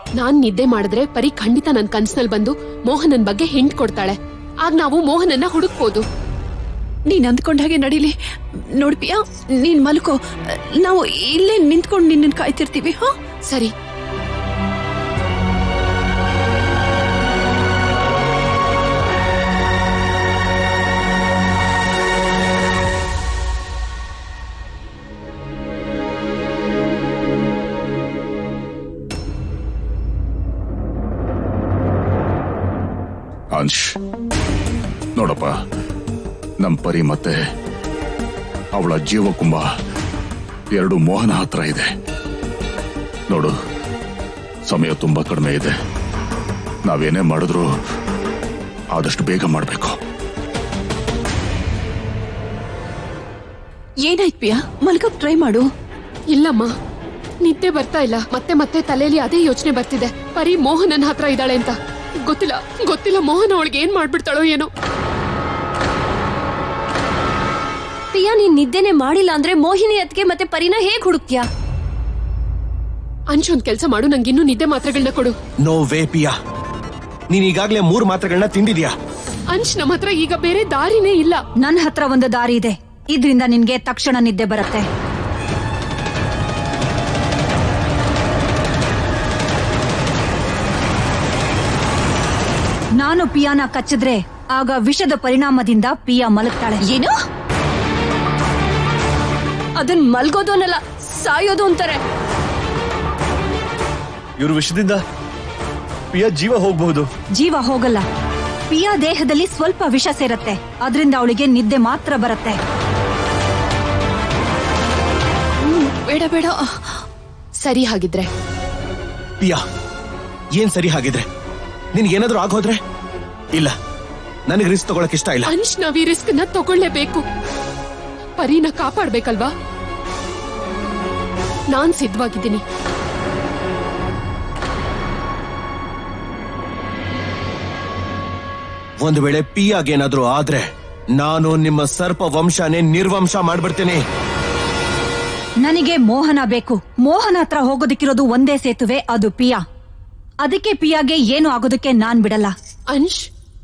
ನಾನ್ ನಿದ್ದೆ ಮಾಡಿದ್ರೆ ಪರಿ ಖಂಡಿತ ನನ್ ಕನ್ಸ್ನಲ್ಲಿ ಬಂದು ಮೋಹನನ್ ಬಗ್ಗೆ ಹಿಂಟ್ ಕೊಡ್ತಾಳೆ ಆಗ ನಾವು ಮೋಹನನ್ನ ಹುಡುಕ್ಬೋದು ನೀನ್ ಅಂದ್ಕೊಂಡ ಹಾಗೆ ನಡೀಲಿ ನೋಡ್ಪಿಯಾ ನೀನ್ ಮಲ್ಕೋ ನಾವು ಇಲ್ಲೇ ನಿಂತ್ಕೊಂಡು ನಿನ್ನ ಕಾಯ್ತಿರ್ತೀವಿ ಹಾ ಸರಿ ಅಂಶ್ ನೋಡಪ್ಪ ನಮ್ ಪರಿ ಮತ್ತೆ ಅವಳ ಜೀವಕುಂಭ ಎರಡು ಮೋಹನ ಹತ್ರ ಇದೆ ನೋಡು ಸಮಯ ತುಂಬಾ ಕಡಿಮೆ ಇದೆ ನಾವೇನೇ ಮಾಡಿದ್ರು ಆದಷ್ಟು ಬೇಗ ಮಾಡಬೇಕು ಏನಾಯ್ತು ಪಿಯಾ ಮಲ್ಕಕ್ ಟ್ರೈ ಮಾಡು ಇಲ್ಲಮ್ಮ ನಿದ್ದೆ ಬರ್ತಾ ಇಲ್ಲ ಮತ್ತೆ ಮತ್ತೆ ತಲೆಯಲ್ಲಿ ಅದೇ ಯೋಚನೆ ಬರ್ತಿದೆ ಪರಿ ಮೋಹನನ್ ಹತ್ರ ಇದ್ದಾಳೆ ಅಂತ ಗೊತ್ತಿಲ್ಲ ಗೊತ್ತಿಲ್ಲ ಮೋಹನ್ ಅವಳಿಗೆ ಏನ್ ಮಾಡ್ಬಿಡ್ತಾಳೋ ಏನೋ ಪಿಯಾ ನೀನ್ ನಿದ್ದೆನೆ ಮಾಡಿಲ್ಲ ಅಂದ್ರೆ ಮೋಹಿನಿ ಅತ್ಗೆ ಮತ್ತೆ ಪರಿನ ಹೇಗ್ ಹುಡುಕ್ತ್ಯಾ ಅಂಶ್ ಒಂದ್ ಕೆಲ್ಸ ಮಾಡು ನಂಗಿನ್ನೂ ನಿದ್ದೆ ಮಾತ್ರೆಗಳನ್ನ ಕೊಡು ನೋ ವೇ ಪಿಯಾ ನೀನ್ ಈಗಾಗ್ಲೇ ಮೂರ್ ಮಾತ್ರೆಗಳನ್ನ ತಿಂದಿದ್ಯಾ ಅಂಶ್ ನಮ್ಮ ಹತ್ರ ಈಗ ಬೇರೆ ದಾರಿನೇ ಇಲ್ಲ ನನ್ನ ಹತ್ರ ಒಂದು ದಾರಿ ಇದೆ ಇದ್ರಿಂದ ನಿನ್ಗೆ ತಕ್ಷಣ ನಿದ್ದೆ ಬರುತ್ತೆ ನಾನು ಪಿಯಾನ ಕಚ್ಚಿದ್ರೆ ಆಗ ವಿಷದ ಪರಿಣಾಮದಿಂದ ಪಿಯಾ ಮಲಗ್ತಾಳೆ ಏನು ಅದನ್ ಮಲ್ಗೋದು ಅನ್ನಲ್ಲ ಸಾಯೋದು ಅಂತಾರೆ ಇವ್ರ ವಿಷಯದಿಂದ ಪಿಯ ಜೀವ ಹೋಗಬಹುದು ಜೀವ ಹೋಗಲ್ಲ ಪಿಯಾ ದೇಹದಲ್ಲಿ ಸ್ವಲ್ಪ ವಿಷ ಸೇರತ್ತೆ ಅದರಿಂದ ಅವಳಿಗೆ ನಿದ್ದೆ ಮಾತ್ರ ಬರುತ್ತೆ ಬೇಡ ಬೇಡ ಸರಿ ಹಾಗಿದ್ರೆ ಪಿಯಾ ಏನ್ ಸರಿ ಹಾಗಿದ್ರೆ ನಿನ್ಗೇನಾದ್ರೂ ಆಗೋದ್ರೆ ಇಲ್ಲ ನನಗೆ ರಿಸ್ಕ್ ತಗೊಳಕ್ ಇಷ್ಟ ಇಲ್ಲ ಅಂಶ್ ನಾವ್ ಈ ರಿಸ್ಕ್ ನ ತಗೊಳ್ಳೇಬೇಕು ಪರಿನ ಕಾಪಾಡ್ಬೇಕಲ್ವಾ ನಾನ್ ಸಿದ್ಧವಾಗಿದ್ದೀನಿ ಒಂದು ವೇಳೆ ಪಿಯಾಗೇನಾದ್ರೂ ಆದ್ರೆ ನಾನು ನಿಮ್ಮ ಸರ್ಪ ವಂಶನೇ ನಿರ್ವಂಶ ಮಾಡ್ಬಿಡ್ತೀನಿ ನನಗೆ ಮೋಹನ ಬೇಕು ಮೋಹನ ಹತ್ರ ಹೋಗೋದಕ್ಕಿರೋದು ಒಂದೇ ಸೇತುವೆ ಅದು ಪಿಯಾ ಅದಕ್ಕೆ ಪಿಯಾಗೆ ಏನು ಆಗೋದಕ್ಕೆ ನಾನ್ ಬಿಡಲ್ಲ ಅಂಶ್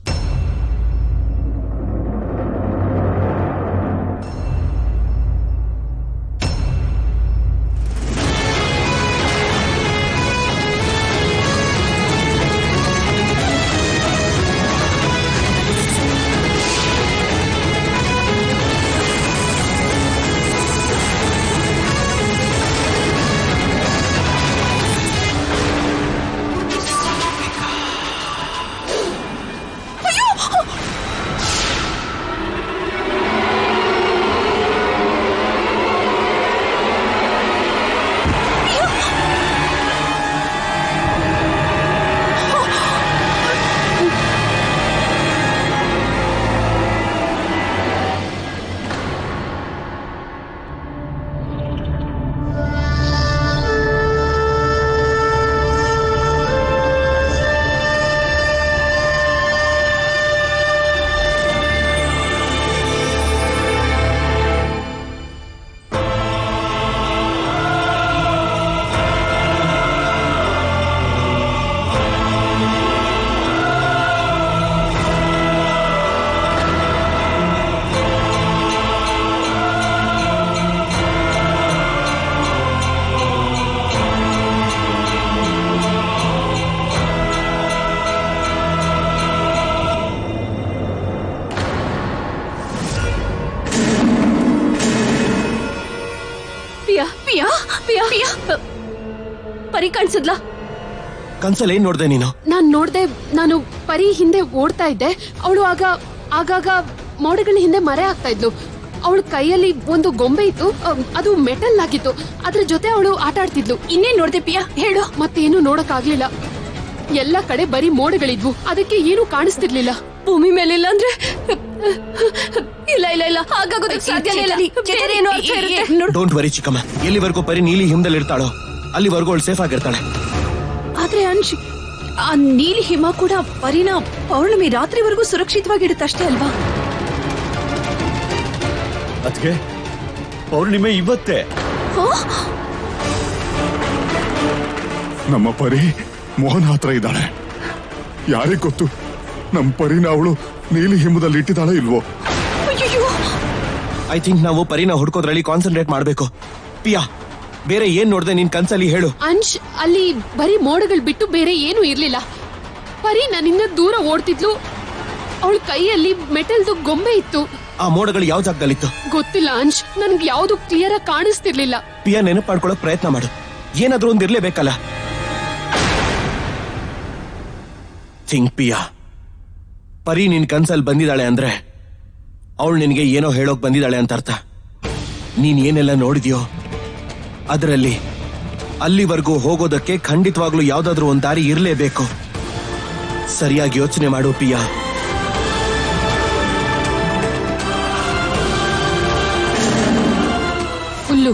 ಪಿಯಾ ಪಿಯಾ ಪಿಯಾ ಪಿಯಾ ಪರಿ ಕಾಣಿಸಿದ್ಲಾ ಕನ್ಸಲ್ ಏನ್ ನೋಡ್ದೆ ನೀನು ನಾನ್ ನೋಡ್ದೆ ನಾನು ಪರಿ ಹಿಂದೆ ಓಡ್ತಾ ಇದ್ದೆ ಅವಳು ಆಗ ಆಗಾಗ ಮೋಡಗಳ ಹಿಂದೆ ಮರೆ ಆಗ್ತಾ ಇದ್ಲು ಅವಳ ಕೈಯಲ್ಲಿ ಒಂದು ಗೊಂಬೆ ಇತ್ತು ಅಮ್, ಅದು ಮೆಟಲ್ ಆಗಿತ್ತು ಅದ್ರ ಜೊತೆ ಅವಳು ಆಟ ಆಡ್ತಿದ್ಲು ಇನ್ನೇನ್ ನೋಡ್ದೆ ಪಿಯಾ ಹೇಳು ಮತ್ತೇನು ನೋಡಕ್ ಆಗ್ಲಿಲ್ಲ ಎಲ್ಲ ಕಡೆ ಬರೀ ಮೋಡಗಳಿದ್ವು ಅದಕ್ಕೆ ಏನು ಕಾಣಿಸ್ತಿರ್ಲಿಲ್ಲ ಭೂಮಿ ಮೇಲಿಲ್ಲ ಅಂದ್ರೆ ಇಲ್ಲ ಇಲ್ಲ ಇಲ್ಲ ಹಾಗಾಗೋದಕ್ಕೆ ಸಾಧ್ಯನೇ ಇಲ್ಲ ಬೇರೆ ಏನೋ ಅರ್ಥ ಇರುತ್ತೆ ಡೋಂಟ್ ವರಿ ಚಿಕ್ಕಮ್ಮ ಎಲ್ಲಿವರೆಗೂ ಪರಿ ನೀಲಿ ಹಿಮದಲ್ಲಿ ಇರ್ತಾಳೋ ಅಲ್ಲಿವರೆಗೂ ಅವಳು ಸೇಫ್ ಆಗಿರ್ತಾಳೆ ಆದ್ರೆ ಅಂಶ್ ಆ ನೀಲಿ ಹಿಮ ಕೂಡ ಪರಿನ ಪೌರ್ಣಮಿ ರಾತ್ರಿವರೆಗೂ ಸುರಕ್ಷಿತವಾಗಿಡುತ್ತಷ್ಟೇ ಅಲ್ವಾ ಅದಕ್ಕೆ ಪೌರ್ಣಿಮೆ ಇವತ್ತೇ ನಮ್ಮ ಪರಿ ಮೋಹನ್ ಹತ್ರ ಇದ್ದಾಳೆ ಯಾರಿಗ್ ಗೊತ್ತು ನಮ್ ಪರಿನ ಅವಳು ನೀಲಿ ಹಿಮದಲ್ಲಿ ಇಟ್ಟಿದ್ದಾಳೆ ಇಲ್ವೋ ಐ ಥಿಂಕ್ ನಾವು ಪರಿನ ಹುಡ್ಕೋದ್ರಲ್ಲಿ ಕಾನ್ಸಂಟ್ರೇಟ್ ಮಾಡ್ಬೇಕು ಪಿಯಾ ಬೇರೆ ಏನ್ ನೋಡ್ದೆ ನಿನ್ ಕನ್ಸಲ್ಲಿ ಹೇಳು ಅಂಶ್ ಅಲ್ಲಿ ಬರೀ ಮೋಡಗಳು ಬಿಟ್ಟು ಬೇರೆ ಏನೂ ಇರ್ಲಿಲ್ಲ ಪರಿ ನನ್ನಿಂದ ದೂರ ಓಡ್ತಿದ್ಲು ಅವಳ ಕೈಯಲ್ಲಿ ಮೆಟಲ್ದು ಗೊಂಬೆ ಇತ್ತು ಆ ಮೋಡಗಳು ಯಾವ ಜಾಗದಲ್ಲಿತ್ತು ಗೊತ್ತಿಲ್ಲ ಅಂಶ್ ನನ್ಗೆ ಯಾವ್ದು ಕ್ಲಿಯರ್ ಆಗಿ ಕಾಣಿಸ್ತಿರ್ಲಿಲ್ಲ ಪಿಯಾ ನೆನಪು ಮಾಡ್ಕೊಳಕ್ ಪ್ರಯತ್ನ ಮಾಡು ಏನಾದ್ರೂ ಒಂದ್ ಇರ್ಲೇಬೇಕಲ್ಲ ಥಿಂಕ್ ಪಿಯಾ ಪರಿ ನಿನ್ ಕನ್ಸಲ್ಲಿ ಬಂದಿದ್ದಾಳೆ ಅಂದ್ರೆ ಅವಳು ನಿನಗೆ ಏನೋ ಹೇಳೋಕ್ ಬಂದಿದ್ದಾಳೆ ಅಂತ ಅರ್ಥ ನೀನ್ ಏನೆಲ್ಲ ನೋಡಿದ್ಯೋ ಅದರಲ್ಲಿ ಅಲ್ಲಿವರೆಗೂ ಹೋಗೋದಕ್ಕೆ ಖಂಡಿತವಾಗ್ಲೂ ಯಾವ್ದಾದ್ರೂ ಒಂದ್ ದಾರಿ ಇರ್ಲೇಬೇಕು ಸರಿಯಾಗಿ ಯೋಚನೆ ಮಾಡು ಪಿಯಾ ಹುಲ್ಲು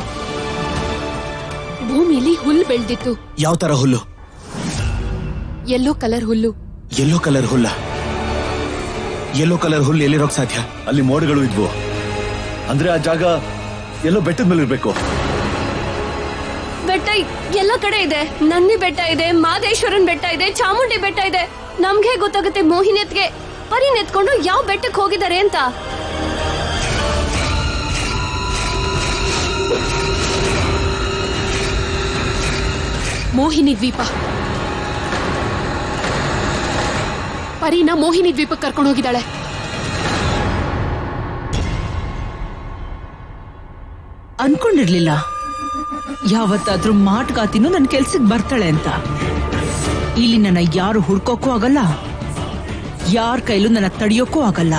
ಭೂಮಿಲಿ ಹುಲ್ಲು ಬೆಳ್ದಿತ್ತು ಯಾವ ತರ ಹುಲ್ಲು ಯೆಲ್ಲೋ ಕಲರ್ ಹುಲ್ಲು ಯೆಲ್ಲೋ ಕಲರ್ ಹುಲ್ಲ ಯೆಲ್ಲೋ ಕಲರ್ ಹುಲ್ಲು ಎಲ್ಲಿರೋಕ್ ಸಾಧ್ಯ ಅಲ್ಲಿ ಮೋಡಗಳು ಇದ್ವು ಅಂದ್ರೆ ಆ ಜಾಗ ಎಲ್ಲೋ ಬೆಟ್ಟದ ಮೇಲೆ ಇರ್ಬೇಕು ಬೆಟ್ಟ ಎಲ್ಲ ಕಡೆ ಇದೆ ನಂದಿ ಬೆಟ್ಟ ಇದೆ ಮಾದೇಶ್ವರನ್ ಬೆಟ್ಟ ಇದೆ ಚಾಮುಂಡಿ ಬೆಟ್ಟ ಇದೆ ನಮ್ಗೆ ಗೊತ್ತಾಗುತ್ತೆ ಮೋಹಿನಿಯತ್ಗೆ ಪರಿ ನೆತ್ಕೊಂಡು ಯಾವ ಬೆಟ್ಟಕ್ಕೆ ಹೋಗಿದ್ದಾರೆ ಅಂತ ಮೋಹಿನಿ ದ್ವೀಪ ಪರಿನ ಮೋಹಿನಿ ದ್ವೀಪಕ್ಕೆ ಕರ್ಕೊಂಡು ಹೋಗಿದ್ದಾಳೆ ಅನ್ಕೊಂಡಿರ್ಲಿಲ್ಲ ಯಾವತ್ತಾದ್ರೂ ಮಾಟ್ಗಾತಿನೂ ನನ್ ಕೆಲ್ಸಕ್ ಬರ್ತಾಳೆ ಅಂತ ಇಲ್ಲಿ ನನ್ನ ಯಾರು ಹುಡ್ಕೋಕ್ಕೂ ಆಗಲ್ಲ ಯಾರ ಕೈಲೂ ನನ್ನ ತಡಿಯೋಕ್ಕೂ ಆಗಲ್ಲ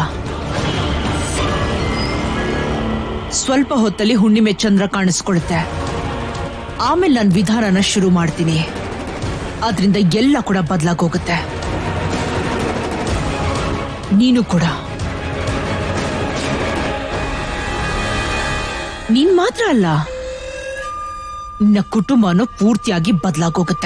ಸ್ವಲ್ಪ ಹೊತ್ತಲ್ಲಿ ಹುಣ್ಣಿಮೆ ಚಂದ್ರ ಕಾಣಿಸ್ಕೊಳುತ್ತೆ ಆಮೇಲೆ ನಾನು ವಿಧಾನನ ಶುರು ಮಾಡ್ತೀನಿ ಅದರಿಂದ ಎಲ್ಲ ಕೂಡ ಬದಲಾಗೋಗುತ್ತೆ ನೀನು ಕೂಡ ನೀನ್ ಮಾತ್ರ ಅಲ್ಲ ನಿನ್ನ ಕುಟುಂಬನೂ ಪೂರ್ತಿಯಾಗಿ ಬದಲಾಗೋಗುತ್ತೆ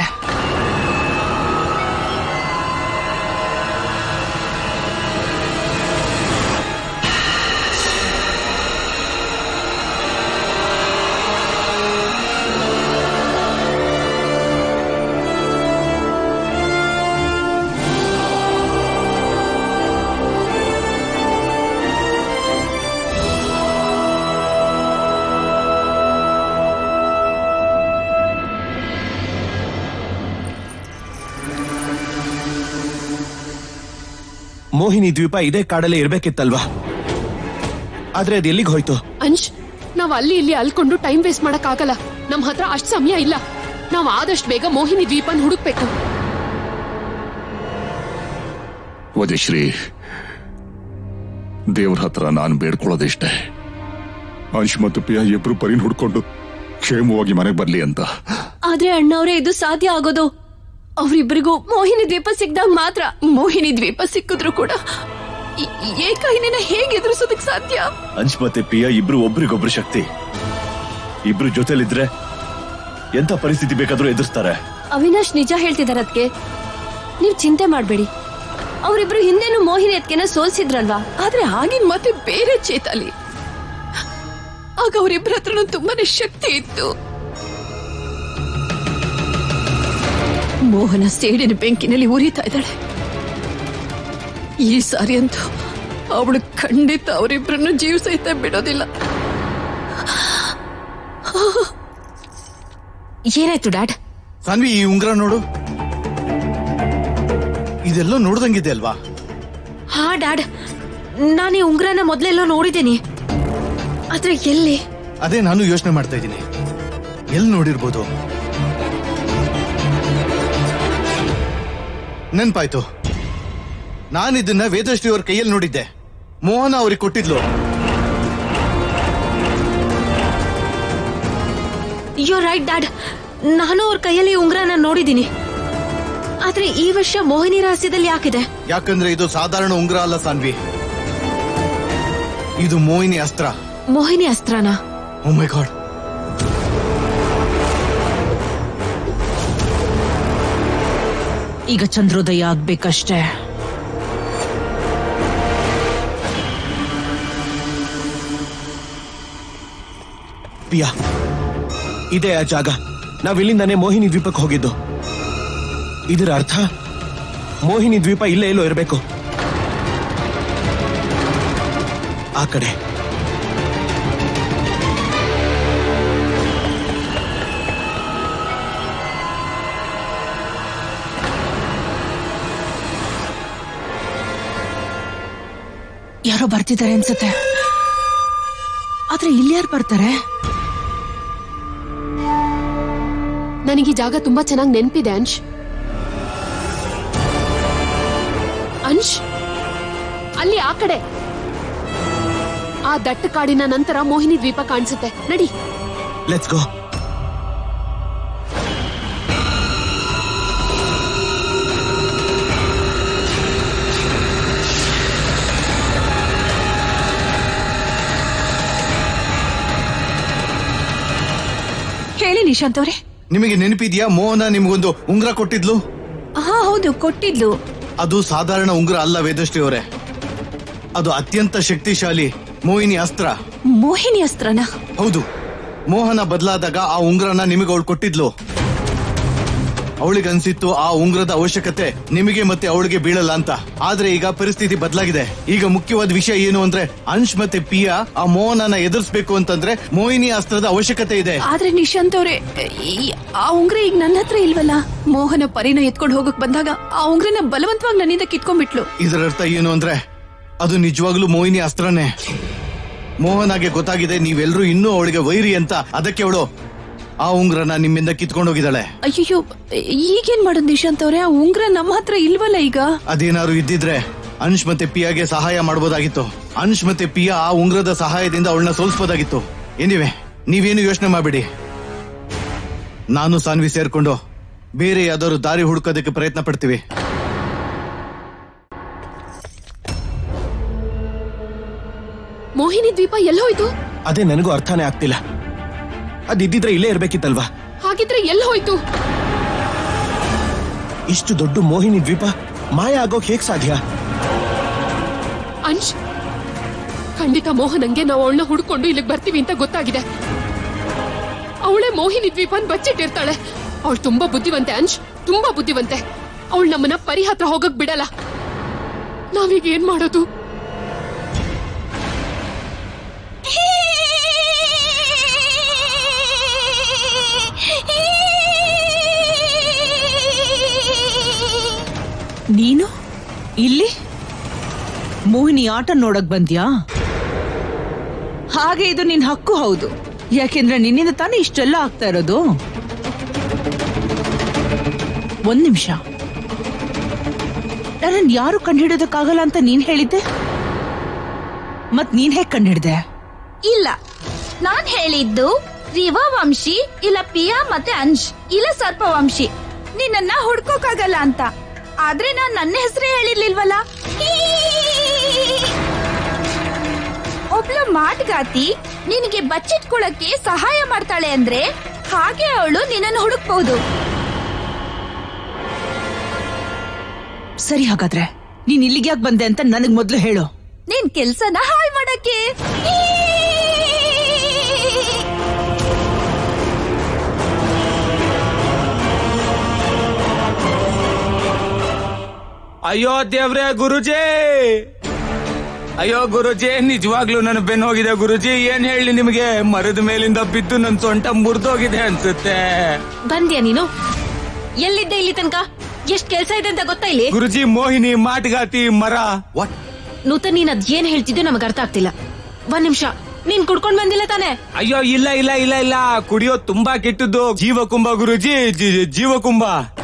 ಮೋಹಿನಿ ದ್ವೀಪ ಇದೇ ಕಾಡಲ್ಲೇ ಇರ್ಬೇಕಿತ್ತಲ್ವಾ ಆದ್ರೆ ಅದು ಎಲ್ಲಿಗೆ ಹೋಯ್ತು ಅಂಶ್ ನಾವ್ ಅಲ್ಲಿ ಇಲ್ಲಿ ಅಲ್ಕೊಂಡು ಟೈಮ್ ವೇಸ್ಟ್ ಮಾಡಕ್ ಆಗಲ್ಲ ನಮ್ ಹತ್ರ ಅಷ್ಟ್ ಸಮಯ ಇಲ್ಲ ನಾವ್ ಆದಷ್ಟು ಬೇಗ ಮೋಹಿನಿ ದ್ವೀಪನ್ ಹುಡುಕ್ಬೇಕು ವಜಶ್ರೀ ದೇವ್ರ ಹತ್ರ ನಾನು ಬೇಡ್ಕೊಳ್ಳೋದಿಷ್ಟೇ ಅಂಶ್ ಮತ್ತು ಪಿಯಾ ಇಬ್ರು ಪರಿನ್ ಹುಡ್ಕೊಂಡು ಕ್ಷೇಮವಾಗಿ ಮನೆಗೆ ಬರ್ಲಿ ಅಂತ ಆದ್ರೆ ಅಣ್ಣವ್ರೆ ಇದು ಸಾಧ್ಯ ಆಗೋದು ಅವ್ರಿಬ್ರಿಗೂ ಮೋಹಿನಿ ದ್ವೀಪ ಸಿಕ್ದಾಗ ಮಾತ್ರ ಮೋಹಿನಿ ದ್ವೀಪ ಸಿಕ್ಕಿದ್ರು ಕೂಡ ಈ- ಈ ಏಕಾಯಿನ ಹೇಗೆ ಎದುರಿಸೋದಕ್ ಸಾಧ್ಯ ಅಂಶ್ ಮತ್ತೆ ಪಿಯಾ ಇಬ್ರು ಒಬ್ರಿಗೊಬ್ರು ಶಕ್ತಿ ಇಬ್ರು ಜೊತೆಲಿದ್ರೆ ಎಂತ ಪರಿಸ್ಥಿತಿ ಬೇಕಾದ್ರೂ ಎದುರಿಸ್ತಾರೆ ಅವಿನಾಶ್ ನಿಜ ಹೇಳ್ತಿದಾರ ಅದಕ್ಕೆ ನೀವ್ ಚಿಂತೆ ಮಾಡ್ಬೇಡಿ ಅವ್ರಿಬ್ರು ಹಿಂದೆನೂ ಮೋಹಿನಿ ಅತ್ಕೆನ ಸೋಲ್ಸಿದ್ರಲ್ವಾ ಆದ್ರೆ ಆಗಿನ ಮತ್ತೆ ಬೇರೆ ಚೇತಲಿ ಆಗ ಅವರಿಬ್ಬರ ಹತ್ರನೂ ತುಂಬಾನೇ ಶಕ್ತಿ ಇತ್ತು ಮೋಹನ ಸೇಡಿನ ಬೆಂಕಿನಲ್ಲಿ ಉರಿತಾ ಇದ್ದಾಳೆ ಈ ಸಾರಿ ಅಂತೂ ಅವಳು ಖಂಡಿತ ಅವರಿಬ್ಬರನ್ನು ಜೀವ ಸಹಿತ ಬಿಡೋದಿಲ್ಲ ಏನಾಯ್ತು ಡ್ಯಾಡ್ ಸಾನ್ವಿ ಈ ಉಂಗ್ರ ನೋಡು ಇದೆಲ್ಲೋ ನೋಡ್ದಂಗಿದೆ ಅಲ್ವಾ ಹಾ ಡ್ಯಾಡ್ ನಾನು ಈ ಉಂಗ್ರನ ಮೊದ್ಲೆಲ್ಲೋ ನೋಡಿದ್ದೀನಿ ಆದ್ರೆ ಎಲ್ಲಿ ಅದೇ ನಾನು ಯೋಚನೆ ಮಾಡ್ತಾ ಇದ್ದೀನಿ ಎಲ್ಲಿ ನೋಡಿರ್ಬೋದು ನೆನ್ಪಾಯ್ತು ನಾನು ಇದನ್ನ ವೇದಶ್ರೀ ಅವ್ರ ಕೈಯಲ್ಲಿ ನೋಡಿದ್ದೆ ಮೋಹನ ಅವ್ರಿಗೆ ಕೊಟ್ಟಿದ್ಲು ಯೋ ರೈಟ್ ಡ್ಯಾಡ್ ನಾನು ಅವ್ರ ಕೈಯಲ್ಲಿ ಈ ಉಂಗ್ರನ ನೋಡಿದ್ದೀನಿ ಆದ್ರೆ ಈ ವರ್ಷ ಮೋಹಿನಿ ರಹಸ್ಯದಲ್ಲಿ ಯಾಕಿದೆ ಯಾಕಂದ್ರೆ ಇದು ಸಾಧಾರಣ ಉಂಗ್ರ ಅಲ್ಲ ಸಾನ್ವಿ ಇದು ಮೋಹಿನಿ ಅಸ್ತ್ರ ಮೋಹಿನಿ ಅಸ್ತ್ರನ ಓ ಮೈ ಗಾಡ್ ಈಗ ಚಂದ್ರೋದಯ ಆಗ್ಬೇಕಷ್ಟೇ ಪಿಯಾ ಇದೇ ಆ ಜಾಗ ನಾವ್ ಇಲ್ಲಿಂದಾನೇ ಮೋಹಿನಿ ದ್ವೀಪಕ್ಕೆ ಹೋಗಿದ್ದು ಇದರ ಅರ್ಥ ಮೋಹಿನಿ ದ್ವೀಪ ಇಲ್ಲೇ ಎಲ್ಲೋ ಇರಬೇಕು ಆ ಕಡೆ ಯಾರೋ ಬರ್ತಿದ್ದಾರೆ ಅನ್ಸುತ್ತೆ ಆದ್ರೆ ಇಲ್ಲಿ ಯಾರು ಬರ್ತಾರೆ ನನಗೆ ಈ ಜಾಗ ತುಂಬಾ ಚೆನ್ನಾಗಿ ನೆನಪಿದೆ ಅಂಶ್ ಅಂಶ್ ಅಲ್ಲಿ ಆ ಕಡೆ ಆ ದಟ್ಟ ಕಾಡಿನ ನಂತರ ಮೋಹಿನಿ ದ್ವೀಪ ಕಾಣಿಸುತ್ತೆ ನಡಿ ಲೆಟ್ಸ್ ಗೋ ಹೇಳಿ ನಿಶಾಂತ್ ಅವ್ರೆ ನಿಮಗೆ ನೆನಪಿದ್ಯಾ ಮೋಹನ ನಿಮ್ಗೊಂದು ಉಂಗ್ರ ಕೊಟ್ಟಿದ್ಲು ಹಾ ಹೌದು ಕೊಟ್ಟಿದ್ಲು ಅದು ಸಾಧಾರಣ ಉಂಗ್ರ ಅಲ್ಲ ವೇದಶ್ರೀ ಅವರೇ ಅದು ಅತ್ಯಂತ ಶಕ್ತಿಶಾಲಿ ಮೋಹಿನಿ ಅಸ್ತ್ರ ಮೋಹಿನಿ ಅಸ್ತ್ರನ ಹೌದು ಮೋಹನ ಬದಲಾದಾಗ ಆ ಉಂಗ್ರನ ನಿಮಗೆ ಅವಳು ಕೊಟ್ಟಿದ್ಲು ಅವಳಿಗನ್ಸಿತ್ತು ಆ ಉಂಗ್ರದ ಅವಶ್ಯಕತೆ ನಿಮಗೆ ಮತ್ತೆ ಅವಳಿಗೆ ಬೀಳಲ್ಲ ಅಂತ ಆದ್ರೆ ಈಗ ಪರಿಸ್ಥಿತಿ ಬದಲಾಗಿದೆ ಈಗ ಮುಖ್ಯವಾದ ವಿಷಯ ಏನು ಅಂದ್ರೆ ಅಂಶ್ ಮತ್ತೆ ಪಿಯಾ ಆ ಮೋಹನನ ಎದುರಿಸಬೇಕು ಅಂತಂದ್ರೆ ಮೋಹಿನಿ ಅಸ್ತ್ರದ ಅವಶ್ಯಕತೆ ಇದೆ ಆದ್ರೆ ನಿಶಾಂತ್ ಅವ್ರೆ ಈ- ಆ ಉಂಗ್ರ ಈಗ ನನ್ನ ಹತ್ರ ಇಲ್ವಲ್ಲ ಮೋಹನ ಪರಿನ ಎತ್ಕೊಂಡು ಹೋಗಕ್ ಬಂದಾಗ ಆ ಉಂಗ್ರನ ಬಲವಂತವಾಗಿ ನನ್ನಿಂದ ಕಿತ್ಕೊಂಡ್ಬಿಟ್ಲು ಇದರ ಅರ್ಥ ಏನು ಅಂದ್ರೆ ಅದು ನಿಜವಾಗ್ಲೂ ಮೋಹಿನಿ ಅಸ್ತ್ರನೇ ಮೋಹನಾಗೆ ಗೊತ್ತಾಗಿದೆ ನೀವೆಲ್ಲರೂ ಇನ್ನೂ ಅವಳಿಗೆ ವೈರಿ ಅಂತ ಅದಕ್ಕೆ ಅವಳು ಆ ಉಂಗ್ರನ ನಿಮ್ಮಿಂದ ಕಿತ್ಕೊಂಡು ಹೋಗಿದ್ದಾಳೆ ಅಯ್ಯೋ ಈಗೇನ್ ಮಾಡೋದು ನಿಶಾಂತ್ ಅವ್ರೆ ಆ ಉಂಗ್ರ ನಮ್ಮ ಹತ್ರ ಇಲ್ವಲ್ಲ ಈಗ ಅದೇನಾದ್ರು ಇದ್ದಿದ್ರೆ ಅಂಶ್ ಮತ್ತೆ ಪಿಯಾಗೆ ಸಹಾಯ ಮಾಡಬಹುದಾಗಿತ್ತು ಅಂಶ್ ಮತ್ತೆ ಪಿಯಾ ಆ ಉಂಗ್ರದ ಸಹಾಯದಿಂದ ಅವಳನ್ನ ಸೋಲಿಸಬಹುದಾಗಿತ್ತು ಏನಿವೆ ನೀವೇನು ಯೋಚನೆ ಮಾಡಬೇಡಿ ನಾನು ಸಾನ್ವಿ ಸೇರ್ಕೊಂಡು ಬೇರೆ ಯಾವ್ದಾದ್ರು ದಾರಿ ಹುಡುಕೋದಕ್ಕೆ ಪ್ರಯತ್ನ ಪಡ್ತೀವಿ ಮೋಹಿನಿ ದ್ವೀಪ ಎಲ್ಲೋಯ್ತು ಅದೇ ನನಗೂ ಅರ್ಥನೇ ಆಗ್ತಿಲ್ಲ ಅದಿದ್ದಿದ್ರೆ ಇಲ್ಲೇ ಇರ್ಬೇಕಿತ್ತಲ್ವಾ ಹಾಗಿದ್ರೆ ಎಲ್ಲಿ ಹೋಯ್ತು ಇಷ್ಟು ದೊಡ್ಡ ಮೋಹಿನಿ ದ್ವೀಪ ಮಾಯ ಆಗೋಕ್ ಹೇಗ್ ಸಾಧ್ಯ ಅಂಶ್ ಖಂಡಿತ ಮೋಹನಂಗೆ ನಾವು ಅವಳನ್ನ ಹುಡ್ಕೊಂಡು ಇಲ್ಲಿಗೆ ಬರ್ತೀವಿ ಅಂತ ಗೊತ್ತಾಗಿದೆ ಅವಳೇ ಮೋಹಿನಿ ದ್ವೀಪನ್ ಬಚ್ಚಿಟ್ಟಿರ್ತಾಳೆ ಅವಳು ತುಂಬಾ ಬುದ್ಧಿವಂತೆ ಅಂಶ್ ತುಂಬಾ ಬುದ್ಧಿವಂತೆ ಅವಳು ನಮ್ಮನ್ನ ಪರಿ ಹತ್ರ ಹೋಗಕ್ ಬಿಡಲ್ಲ ನಾವೀಗ ಏನ್ ಮಾಡೋದು ನೀನು ಇಲ್ಲಿ ಮೋಹಿನಿ ಆಟ ನೋಡಕ್ ಬಂದ್ಯಾ ಹಾಗೆ ಇದು ನಿನ್ ಹಕ್ಕು ಹೌದು ಯಾಕೆಂದ್ರೆ ನಿನ್ನಿಂದ ತಾನೇ ಇಷ್ಟೆಲ್ಲ ಆಗ್ತಾ ಇರೋದು ಒಂದ್ ನಿಮಿಷ ನನ್ನನ್ ಯಾರು ಕಂಡುಹಿಡೋದಕ್ಕಾಗಲ್ಲ ಅಂತ ನೀನ್ ಹೇಳಿದ್ದೆ ಮತ್ ನೀನ್ ಹೇಗ್ ಕಂಡುಹಿಡ್ದೆ ಇಲ್ಲ ನಾನ್ ಹೇಳಿದ್ದು ರಿವಾ ವಂಶಿ ಇಲ್ಲ ಪಿಯಾ ಮತ್ತೆ ಅಂಶ್ ಇಲ್ಲ ಸರ್ಪವಂಶಿ ನಿನ್ನನ್ನ ಹುಡ್ಕೋಕಾಗಲ್ಲ ಅಂತ ಆದ್ರೆ ನಾನ್ ನನ್ನ ಹೆಸರೇ ಹೇಳಿರ್ಲಿಲ್ವಲ್ಲ ಒಬ್ಳು ಮಾಟ್ಗಾತಿ ನಿನಗೆ ಬಚ್ಚಿಟ್ಕೊಳಕ್ಕೆ ಸಹಾಯ ಮಾಡ್ತಾಳೆ ಅಂದ್ರೆ ಹಾಗೆ ಅವಳು ನಿನ್ನನ್ನು ಹುಡುಕ್ಬಹುದು ಸರಿ ಹಾಗಾದ್ರೆ ನೀನ್ ಇಲ್ಲಿಗೆ ಯಾಕೆ ಬಂದೆ ಅಂತ ನನಗ್ ಮೊದ್ಲು ಹೇಳು ನಿನ್ ಕೆಲ್ಸನ ಹಾಳ್ ಮಾಡಕ್ಕೆ ಅಯ್ಯೋ ದೇವ್ರೆ ಗುರುಜಿ ಅಯ್ಯೋ ಗುರುಜಿ ನಿಜವಾಗ್ಲೂ ನನ್ನ ಬೆನ್ನು ಹೋಗಿದೆ ಗುರುಜಿ ಏನ್ ಹೇಳಿ ನಿಮಗೆ ಮರದ ಮೇಲಿಂದ ಬಿದ್ದು ನನ್ ಸೊಂಟ ಮುರಿದೋಗಿದೆ ಅನ್ಸುತ್ತೆ ಬಂದ್ಯಾ ನೀನು ಎಲ್ಲಿದ್ದೆ ಇಲ್ಲಿ ತನಕ ಎಷ್ಟ್ ಕೆಲ್ಸ ಇದೆ ಅಂತ ಗೊತ್ತಾ ಇಲ್ಲಿ ಗುರುಜಿ ಮೋಹಿನಿ ಮಾಟಗಾತಿ ಮರ ವಾಟ್ ನೂತನ್ ನೀನ್ ಅದ್ ಏನ್ ಹೇಳ್ತಿದ್ದೆ ನಮಗ್ ಅರ್ಥ ಆಗ್ತಿಲ್ಲ ಒಂದ್ ನಿಮಿಷ ನೀನ್ ಕುಡ್ಕೊಂಡ್ ಬಂದಿಲ್ಲ ತಾನೆ ಅಯ್ಯೋ ಇಲ್ಲ ಇಲ್ಲ ಇಲ್ಲ ಇಲ್ಲ ಕುಡಿಯೋದ್ ತುಂಬಾ ಕೆಟ್ಟದ್ದು ಜೀವಕುಂಭ ಗುರುಜಿ ಜಿ- ಜೀವಕುಂಭ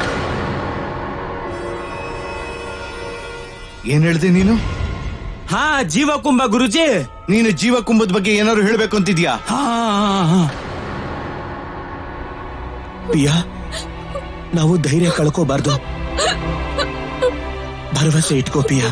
ಏನ್ ಹೇಳ್ದೆ ನೀನು ಹಾ ಜೀವಕುಂಭ ಗುರುಜಿ ನೀನು ಜೀವ ಕುಂಭದ ಬಗ್ಗೆ ಏನಾದ್ರು ಹೇಳ್ಬೇಕು ಅಂತಿದ್ಯಾ ಹಾ ಹಾ, ಹಾ. ಪಿಯಾ ನಾವು ಧೈರ್ಯ ಕಳ್ಕೋಬಾರ್ದು ಭರವಸೆ ಇಟ್ಕೋ ಪಿಯಾ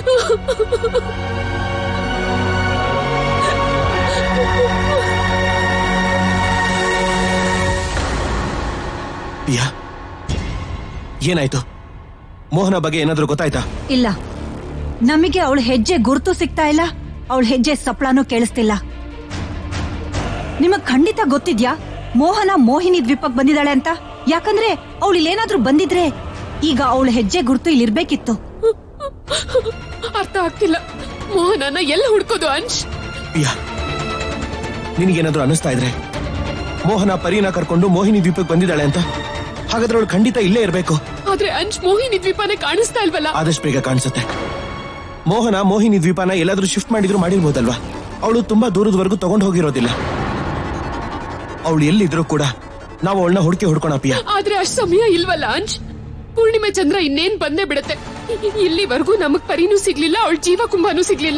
ಪಿಯಾ ಏನಾಯ್ತು ಮೋಹನ ಬಗ್ಗೆ ಏನಾದ್ರೂ ಗೊತ್ತಾಯ್ತಾ ಇಲ್ಲ ನಮಗೆ ಅವಳ ಹೆಜ್ಜೆ ಗುರುತು ಸಿಗ್ತಾ ಇಲ್ಲ ಅವಳ ಹೆಜ್ಜೆ ಸಪ್ಳಾನು ಕೇಳಿಸ್ತಿಲ್ಲ ನಿಮಗ್ ಖಂಡಿತ ಗೊತ್ತಿದ್ಯಾ ಮೋಹನ ಮೋಹಿನಿ ದ್ವೀಪಕ್ ಬಂದಿದ್ದಾಳೆ ಅಂತ ಯಾಕಂದ್ರೆ ಅವಳು ಇಲ್ಲೇನಾದ್ರೂ ಬಂದಿದ್ರೆ ಈಗ ಅವಳ ಹೆಜ್ಜೆ ಗುರುತು ಇಲ್ಲಿರ್ಬೇಕಿತ್ತು ಅರ್ಥ ಆಗ್ತಿಲ್ಲ ಮೋಹನನ ಎಲ್ಲ ಹುಡ್ಕೋದು ಅಂಶ್ ಪ್ರಿಯಾ ನಿನಗೇನಾದ್ರೂ ಅನಿಸ್ತಾ ಇದ್ರೆ ಮೋಹನ ಪರಿನ ಕರ್ಕೊಂಡು ಮೋಹಿನಿ ದ್ವೀಪಕ್ಕೆ ಬಂದಿದ್ದಾಳೆ ಅಂತ ಹಾಗಾದ್ರೆ ಅವಳು ಖಂಡಿತ ಇಲ್ಲೇ ಇರಬೇಕು ಆದ್ರೆ ಅಂಶ್ ಮೋಹಿನಿ ದ್ವೀಪನೇ ಕಾಣಿಸ್ತಾ ಇಲ್ವಲ್ಲ ಆದಷ್ಟು ಬೇಗ ಕಾಣಿಸುತ್ತೆ ಮೋಹನ ಮೋಹಿನಿ ದ್ವೀಪನ ಎಲ್ಲಾದ್ರೂ ಶಿಫ್ಟ್ ಮಾಡಿದ್ರು ಮಾಡಿರ್ಬೋದಲ್ವಾ ಅವಳು ತುಂಬಾ ದೂರದವರೆಗೂ ತಗೊಂಡು ಹೋಗಿರೋದಿಲ್ಲ ಅವಳು ಎಲ್ಲಿದ್ರು ಕೂಡ ನಾವು ಅವಳನ್ನ ಹುಡುಕಿ ಹುಡ್ಕೋಣ ಪಿಯಾ ಆದ್ರೆ ಅಷ್ಟ್ ಸಮಯ ಇಲ್ವಲ್ಲ ಅಂಶ್ ಪೂರ್ಣಿಮೆ ಚಂದ್ರ ಇನ್ನೇನ್ ಬಂದೇ ಬಿಡುತ್ತೆ ಇ- ಇಲ್ಲಿವರೆಗೂ ನಮಗ್ ಪರಿನೂ ಸಿಗ್ಲಿಲ್ಲ ಅವಳ ಜೀವ ಕುಂಭನೂ ಸಿಗ್ಲಿಲ್ಲ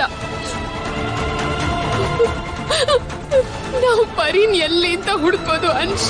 ನಾವು ಪರಿನ್ ಎಲ್ಲಿ ಅಂತ ಹುಡ್ಕೋದು ಅಂಶ್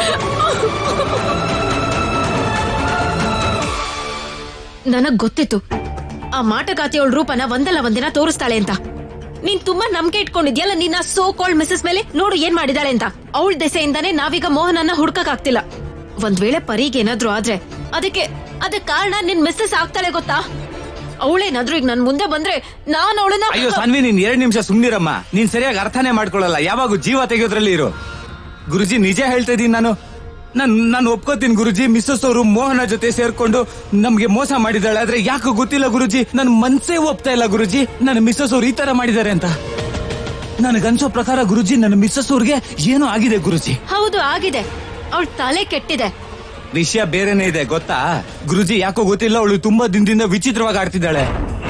ನನಗ್ ಗೊತ್ತಿತ್ತು ಆ ಮಾಟಗಾತಿಯವಳ ರೂಪನ ಒಂದಲ್ಲ ಒಂದಿನ ತೋರಿಸ್ತಾಳೆ ಅಂತ ನೀನ್ ತುಂಬಾ ನಂಬಿಕೆ ಇಟ್ಕೊಂಡಿದ್ಯಲ್ಲ ನಿನ್ನ ಸೋ ಕಾಲ್ಡ್ ಮಿಸಸ್ ಮೇಲೆ ನೋಡು ಏನ್ ಮಾಡಿದಾಳೆ ಅಂತ ಅವಳ ದೆಸೆಯಿಂದಾನೇ ನಾವೀಗ ಮೋಹನನ್ನ ಹುಡ್ಕಕ್ ಆಗ್ತಿಲ್ಲ ಒಂದ್ ವೇಳೆ ಪರಿಗೆ ಏನಾದ್ರೂ ಆದ್ರೆ ಅದಕ್ಕೆ ಅದಕ್ ಕಾರಣ ನಿನ್ ಮಿಸ್ಸಸ್ ಆಗ್ತಾಳೆ ಗೊತ್ತಾ ಅವಳೇನಾದ್ರೂ ಈಗ ನನ್ ಮುಂದೆ ಬಂದ್ರೆ ನಾನ್ ಅವಳನ್ನ ಅಯ್ಯೋ ಸಾನ್ವಿ ನೀನ್ ಎರಡ್ ನಿಮಿಷ ಸುಮ್ನಿರಮ್ಮ ನೀನ್ ಸರಿಯಾಗಿ ಅರ್ಥನೇ ಮಾಡ್ಕೊಳ್ಳಲ್ಲ ಯಾವಾಗೂ ಜೀವ ತೆಗೆಯೋದ್ರಲ್ಲಿ ಇರು ಗುರುಜಿ ನಿಜ ಹೇಳ್ತಾ ಇದೀನಿ ನಾನು ನಾನ್ ನಾನು ಒಪ್ಕೋತೀನಿ ಗುರುಜಿ ಮಿಸ್ಸಸ್ ಅವರು ಮೋಹನ ಜೊತೆ ಸೇರ್ಕೊಂಡು ನಮ್ಗೆ ಮೋಸ ಮಾಡಿದಾಳೆ ಆದ್ರೆ ಯಾಕೆ ಗೊತ್ತಿಲ್ಲ ಗುರುಜಿ ನನ್ ಮನ್ಸೇ ಒಪ್ತಾ ಇಲ್ಲ ಗುರುಜಿ ನನ್ನ ಮಿಸ್ಸಸ್ ಅವ್ರು ಈ ತರ ಮಾಡಿದ್ದಾರೆ ಅಂತ ನನಗನ್ಸೋ ಪ್ರಕಾರ ಗುರುಜಿ ನನ್ನ ಮಿಸ್ಸಸ್ ಅವ್ರಿಗೆ ಏನೋ ಆಗಿದೆ ಗುರುಜಿ ಹೌದು ಆಗಿದೆ ಅವಳ ತಲೆ ಕೆಟ್ಟಿದೆ ವಿಷಯ ಬೇರೆನೇ ಇದೆ ಗೊತ್ತಾ ಗುರುಜಿ ಯಾಕೋ ಗೊತ್ತಿಲ್ಲ ಅವಳು ತುಂಬಾ ದಿನದಿಂದ ವಿಚಿತ್ರವಾಗಿ ಆಡ್ತಿದ್ದಾಳೆ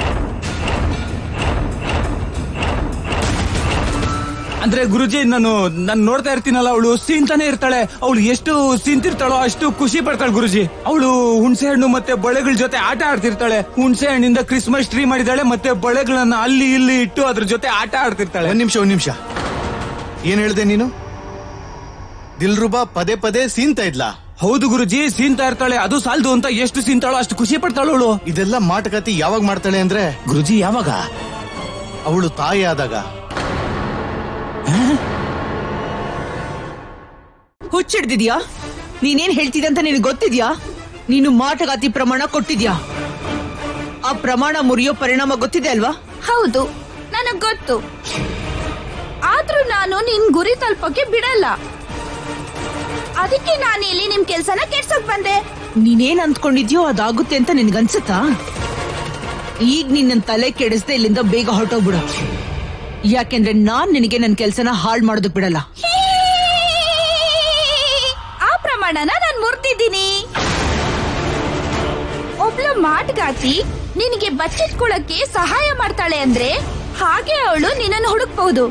ಅಂದ್ರೆ ಗುರುಜಿ ನಾನು ನಾನು ನೋಡ್ತಾ ಇರ್ತೀನಲ್ಲ ಅವಳು ಸೀನ್ತಾನೆ ಇರ್ತಾಳೆ ಅವಳು ಎಷ್ಟು ಸೀನ್ತಿರ್ತಾಳೋ ಅಷ್ಟು ಖುಷಿ ಪಡ್ತಾಳೆ ಗುರುಜಿ ಅವಳು ಹುಣಸೆ ಹಣ್ಣು ಮತ್ತೆ ಬಳೆಗಳ ಜೊತೆ ಆಟ ಆಡ್ತಿರ್ತಾಳೆ ಹುಣಸೆ ಹಣ್ಣಿಂದ ಕ್ರಿಸ್ಮಸ್ ಟ್ರೀ ಮಾಡಿದಾಳೆ ಮತ್ತೆ ಬಳೆಗಳನ್ನ ಅಲ್ಲಿ ಇಲ್ಲಿ ಇಟ್ಟು ಅದ್ರ ಜೊತೆ ಆಟ ಆಡ್ತಿರ್ತಾಳೆ ಒಂದ್ ನಿಮಿಷ ಒಂದ್ ನಿಮಿಷ ಏನ್ ಹೇಳ್ದೆ ನೀನು ದಿಲ್ರುಬಾ ಪದೇ ಪದೇ ಸೀನ್ತಾ ಇದ್ಲಾ ಹೌದು ಗುರುಜಿ ಸೀನ್ತಾ ಇರ್ತಾಳೆ ಅದು ಸಾಲದು ಅಂತ ಎಷ್ಟು ಸೀನ್ತಾಳೋ ಅಷ್ಟು ಖುಷಿ ಪಡ್ತಾಳು ಅವಳು ಇದೆಲ್ಲ ಮಾಟುಕತೆ ಯಾವಾಗ ಮಾಡ್ತಾಳೆ ಅಂದ್ರೆ ಗುರುಜಿ ಯಾವಾಗ ಅವಳು ತಾಯಿ ಆದಾಗ ಹುಚ್ಚಿಡ್ದಿದ್ಯಾ ನೀನೇನ್ ಹೇಳ್ತಿದ್ಯ ಅಂತ ನಿನಗೆ ಗೊತ್ತಿದ್ಯಾ ನೀನು ಮಾಟಗಾತಿ ಪ್ರಮಾಣ ಕೊಟ್ಟಿದ್ಯಾ ಆ ಪ್ರಮಾಣ ಮುರಿಯೋ ಪರಿಣಾಮ ಗೊತ್ತಿದೆ ಅಲ್ವಾ ಹೌದು ನನಗ್ ಗೊತ್ತು ಆದ್ರೂ ನಾನು ನಿನ್ ಗುರಿ ತಲುಪೋಕೆ ಬಿಡಲ್ಲ ಅದಕ್ಕೆ ನಾನು ಇಲ್ಲಿ ನಿಮ್ ಕೆಲ್ಸನ ಕೆಡ್ಸಕ್ ಬಂದೆ ನೀನೇನ್ ಅಂದ್ಕೊಂಡಿದ್ಯೋ ಅದಾಗುತ್ತೆ ಅಂತ ನಿನ್ಗನ್ಸುತ್ತಾ ಈಗ ನಿನ್ನ ತಲೆ ಕೆಡಿಸ್ದೆ ಇಲ್ಲಿಂದ ಬೇಗ ಹೊರಟೋಗ್ಬಿಡು ಯಾಕೆಂದ್ರೆ ನಾನ್ ನಿನಗೆ ನನ್ ಕೆಲ್ಸನ ಹಾಳ್ ಮಾಡೋದಕ್ ಬಿಡಲ್ಲ ಆ ಪ್ರಮಾಣನ ನಾನ್ ಮುರ್ದಿದ್ದೀನಿ ಒಬ್ಳ ಮಾಟಗಾತಿ ನಿನಗೆ ಬಚ್ಚಿಟ್ಕೊಳಕ್ಕೆ ಸಹಾಯ ಮಾಡ್ತಾಳೆ ಅಂದ್ರೆ ಹಾಗೆ ಅವಳು ನಿನ್ನನ್ನು ಹುಡುಕ್ಬಹುದು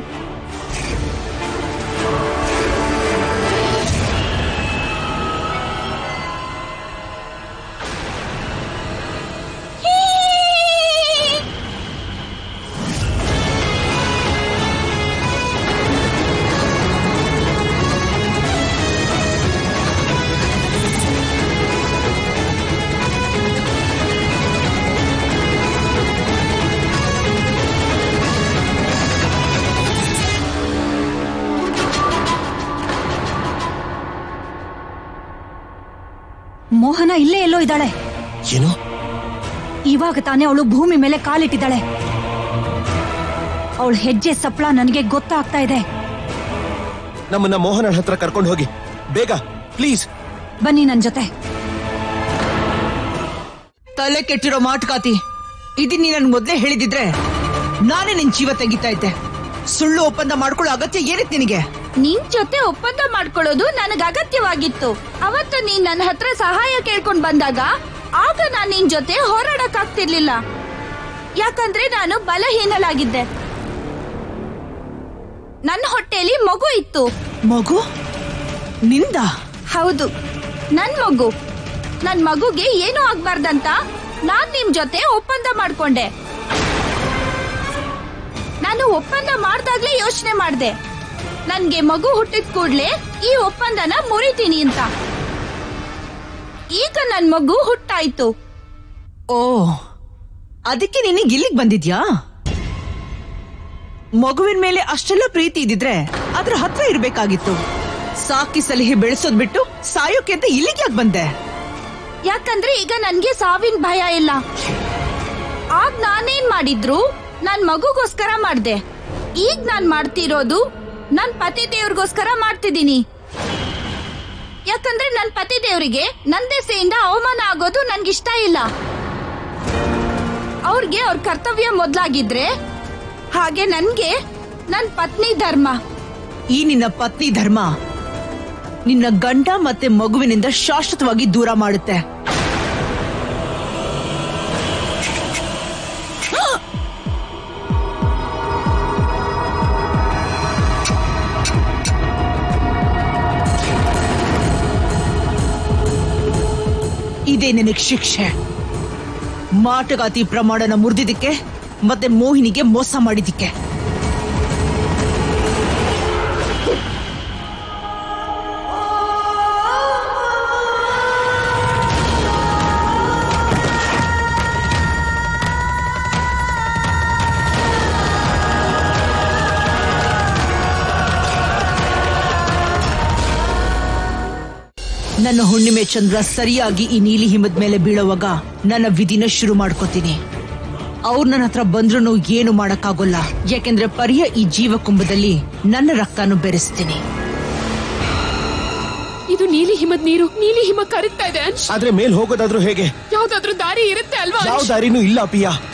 ಮೋಹನ ಇಲ್ಲೇ ಎಲ್ಲೋ ಇದ್ದಾಳೆ ಏನು ಇವಾಗ ತಾನೇ ಅವಳು ಭೂಮಿ ಮೇಲೆ ಕಾಲಿಟ್ಟಿದ್ದಾಳೆ ಅವಳ ಹೆಜ್ಜೆ ಸಪ್ಪಳ ನನಗೆ ಗೊತ್ತಾಗ್ತಾ ಇದೆ ನಮ್ಮನ್ನ ಮೋಹನ ಹತ್ರ ಕರ್ಕೊಂಡು ಹೋಗಿ ಬೇಗ ಪ್ಲೀಸ್ ಬನ್ನಿ ನನ್ ಜೊತೆ ತಲೆ ಕೆಟ್ಟಿರೋ ಮಾಟುಕಾತಿ ಇದನ್ ನೀ ನನ್ ಮೊದ್ಲೇ ಹೇಳಿದಿದ್ರೆ ನಾನೇ ನಿನ್ ಜೀವ ತೆಗಿತಾ ಇದ್ದೆ ಸುಳ್ಳು ಒಪ್ಪಂದ ಮಾಡ್ಕೊಳ್ಳೋ ಅಗತ್ಯ ಏನಿತ್ತು ನಿನಗೆ ನಿನ್ ಜೊತೆ ಒಪ್ಪಂದ ಮಾಡ್ಕೊಳ್ಳೋದು ನನಗ ಅಗತ್ಯವಾಗಿತ್ತು ಅವತ್ತು ನೀನ್ ನನ್ನ ಹತ್ರ ಸಹಾಯ ಕೇಳ್ಕೊಂಡ್ ಬಂದಾಗ ಆಗ ನಾನ್ ನಿನ್ ಜೊತೆ ಹೋರಾಡಕ್ ಆಗ್ತಿರ್ಲಿಲ್ಲ ಯಾಕಂದ್ರೆ ನಾನು ಬಲಹೀನಲಾಗಿದ್ದೆ ನನ್ನ ಹೊಟ್ಟೆಲಿ ಮಗು ಇತ್ತು ಮಗು ನಿಂದ ಹೌದು ನನ್ ಮಗು ನನ್ ಮಗುಗೆ ಏನೂ ಆಗ್ಬಾರ್ದಂತ ನಾನ್ ನಿಮ್ ಜೊತೆ ಒಪ್ಪಂದ ಮಾಡ್ಕೊಂಡೆ ನಾನು ಒಪ್ಪಂದ ಮಾಡ್ದಾಗ್ಲೇ ಯೋಚನೆ ಮಾಡ್ದೆ ನನ್ಗೆ ಮಗು ಹುಟ್ಟಿದ ಕೂಡ್ಲೆ ಈ ಒಪ್ಪಂದನ ಮುರಿತೀನಿ ಅಂತ ಈಗ ನನ್ ಮಗು ಹುಟ್ಟಾಯ್ತು ಓ ಅದಕ್ಕೆ ನಿನಗೆ ಇಲ್ಲಿಗೆ ಬಂದಿದ್ಯಾ ಮಗುವಿನ ಮೇಲೆ ಅಷ್ಟೆಲ್ಲ ಪ್ರೀತಿ ಇದ್ದಿದ್ರೆ ಅದ್ರ ಹತ್ರ ಇರ್ಬೇಕಾಗಿತ್ತು ಸಾಕಿ ಸಲಹೆ ಬೆಳೆಸೋದ್ ಬಿಟ್ಟು ಸಾಯೋಕೆ ಅಂತ ಇಲ್ಲಿಗೆ ಯಾಕೆ ಬಂದೆ ಯಾಕಂದ್ರೆ ಈಗ ನನ್ಗೆ ಸಾವಿನ ಭಯ ಇಲ್ಲ ಆಗ ನಾನೇನ್ ಮಾಡಿದ್ರು ನನ್ ಮಗುಗೋಸ್ಕರ ಮಾಡ್ದೆ ಈಗ ನಾನ್ ಮಾಡ್ತಿರೋದು ನನ್ ಪತಿ ದೇವ್ರಿಗೋಸ್ಕರ ಮಾಡ್ತಿದ್ದೀನಿ ಯಾಕಂದ್ರೆ ನನ್ ಪತಿ ದೇವರಿಗೆ ನನ್ ದೆಸೆಯಿಂದ ಅವಮಾನ ಆಗೋದು ನನ್ಗಿಷ್ಟ ಇಲ್ಲ ಅವ್ರಿಗೆ ಅವ್ರ ಕರ್ತವ್ಯ ಮೊದ್ಲಾಗಿದ್ರೆ ಹಾಗೆ ನನ್ಗೆ ನನ್ ಪತ್ನಿ ಧರ್ಮ ಈ ನಿನ್ನ ಪತ್ನಿ ಧರ್ಮ ನಿನ್ನ ಗಂಡ ಮತ್ತೆ ಮಗುವಿನಿಂದ ಶಾಶ್ವತವಾಗಿ ದೂರ ಮಾಡುತ್ತೆ ಇದೇ ನಿನಗೆ ಶಿಕ್ಷೆ ಮಾಟಗಾತಿ ಪ್ರಮಾಣನ ಮುರಿದಿದ್ದಕ್ಕೆ ಮತ್ತೆ ಮೋಹಿನಿಗೆ ಮೋಸ ಮಾಡಿದ್ದಕ್ಕೆ ನನ್ನ ಹುಣ್ಣಿಮೆ ಚಂದ್ರ ಸರಿಯಾಗಿ ಈ ನೀಲಿ ಹಿಮದ ಮೇಲೆ ಬೀಳುವಾಗ ನನ್ನ ವಿಧಿನ ಶುರು ಮಾಡ್ಕೋತೀನಿ ಅವ್ರು ನನ್ನ ಹತ್ರ ಬಂದ್ರೂ ಏನು ಮಾಡಕ್ಕಾಗೋಲ್ಲ ಯಾಕೆಂದ್ರೆ ಪರಿಯ ಈ ಜೀವ ಕುಂಭದಲ್ಲಿ ನನ್ನ ರಕ್ತನು ಬೆರೆಸ್ತೀನಿ ಇದು ನೀಲಿ ಹಿಮದ ನೀರು ನೀಲಿ ಹಿಮ ಕರಗ್ತಾ ಇದೆ ಅಂಶ್ ಆದ್ರೆ ಮೇಲ್ ಹೋಗೋದಾದ್ರೂ ಹೇಗೆ ಯಾವ್ದಾದ್ರೂ ದಾರಿ ಇರುತ್ತೆ ಅಲ್ವಾ ಯಾವ ಅಂಶ್? ದಾರಿನೂ ಇಲ್ಲ ಪಿಯಾ